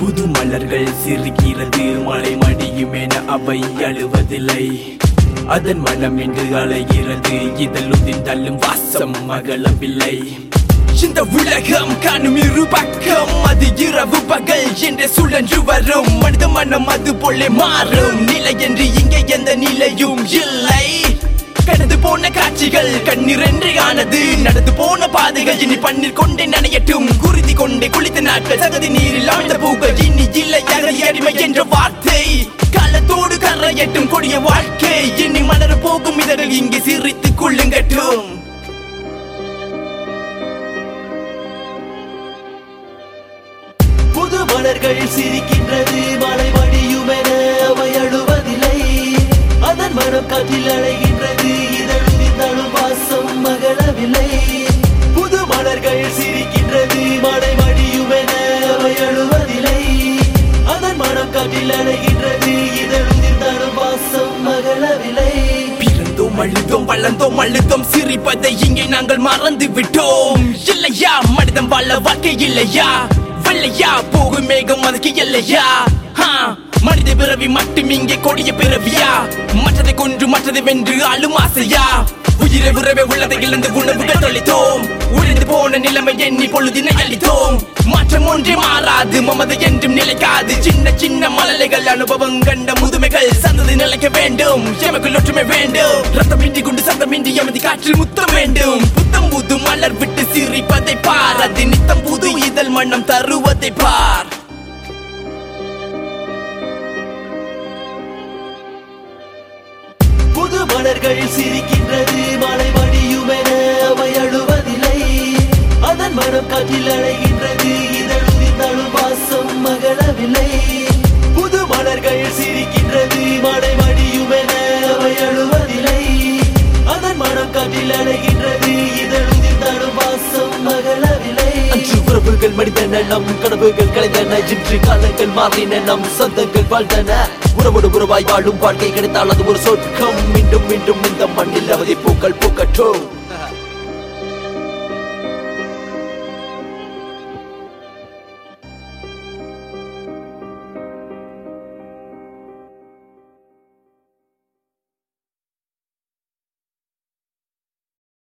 புது மலர்கள் சிரிக்கிறது மழை மடியும் என அவை அழுவதில்லை அதன் மனம் என்று அலைகிறது இதழுதின் தள்ளும் வாசம் மகளவில்லை இந்த உலகம் காணும் இரு பக்கம் அது இரவு பகல் என்று சுழன்று வரும் மனித மனம் அது போல மாறும் நிலை என்று இங்கே எந்த நிலையும் இல்லை கடந்து போன காட்சிகள் கண்ணீர் என்று ஆனது நடந்து போன பாதைகள் இனி பன்னீர் கொண்டே நனையட்டும் குருதி கொண்டே குளித்த நாட்கள் சகதி நீரில் ஆழ்ந்த பூக்கள் இனி இல்லை அகதி அடிமை என்ற வார்த்தை காலத்தோடு கரையட்டும் கொடிய வாழ்க்கை இனி மலர போகும் இதழில் இங்கே சிரித்துக் கொள்ளுங்கட்டும் புது மலர்கள் சிரிக்கின்றது மழை வடியுமென அவை அழுவதில்லை அதன் மனம் காற்றில் அலைகின்றது இதழுதிர்ந்தாலும் வாசம் மகளவில்லை புது மலர்கள் சிரிக்கின்றது மழை வடியுமென அவை அழுவதில்லை அதன் மனம் காற்றில் அலைகின்றது இதழுதிர்ந்தாலும் வாசம் மகளவில்லை பிறந்தோம் அழுதோம் வளர்ந்தோம் அழுதோம் சிரிப்பதை இங்கே நாங்கள் மறந்து விட்டோம் இல்லையா மனிதம் வாழ வாழ்க்கை இல்லையா வெள்ளையா போகும் மேகம் அதுக்கு இல்லையா ஹா, மனித பிறவி மட்டும் இங்கே கொடிய பிறவியா மற்றதை கொன்று மற்றதை வென்று ஆளும் ஆசையா உயிரை உறவை உள்ளதை இழந்து உணவுகள் தொலைத்தோம் உழைந்து போன நிலைமை எண்ணி பொழுதினை அளித்தோம் மாற்றம் ஒன்றே மாறாது மமதை என்றும் நிலைக்காது சின்ன சின்ன மலலைகள் அனுபவம் கண்ட முதுமைகள் சந்ததி நிலைக்க வேண்டும் எமக்குள் ஒற்றுமை வேண்டும் ரத்தமின்றி குண்டு சத்தமின்றி எமது காற்றில் முத்தம் வேண்டும் புத்தம் புது மலர் விட்டு சிரிப்பதை பார் அது நித்தம் புது இதழ் மண்ணம் தருவதை பார் புது மலர்கள் சிரிக்கின்றது மழை வடியுமென அவை அழுவதில்லை அதன் மனம் காற்றில் அலைகின்றது இதழுதிர்ந்தாலும் வாசம் மகளவில்லை புது மலர்கள் சிரிக்கின்றது மழை வடியுமென அவை அழுவதில்லை அதன் மனம் காற்றில் அலைகின்றது இதழுதிர்ந்தாலும் வாசம் மகளவில்லை அன்று உறவுகள் மடிந்தன நம் கனவுகள் கலைந்தன இன்று காலங்கள் மாறின நம் சொந்தங்கள் வாழ்ந்தன உறவோடு உறவாய் வாழும் வாழ்க்கை கிடைத்தால் அது ஒரு சொர்க்கம் மீண்டும் மீண்டும் இந்த மண்ணில் அவதி பூக்கள்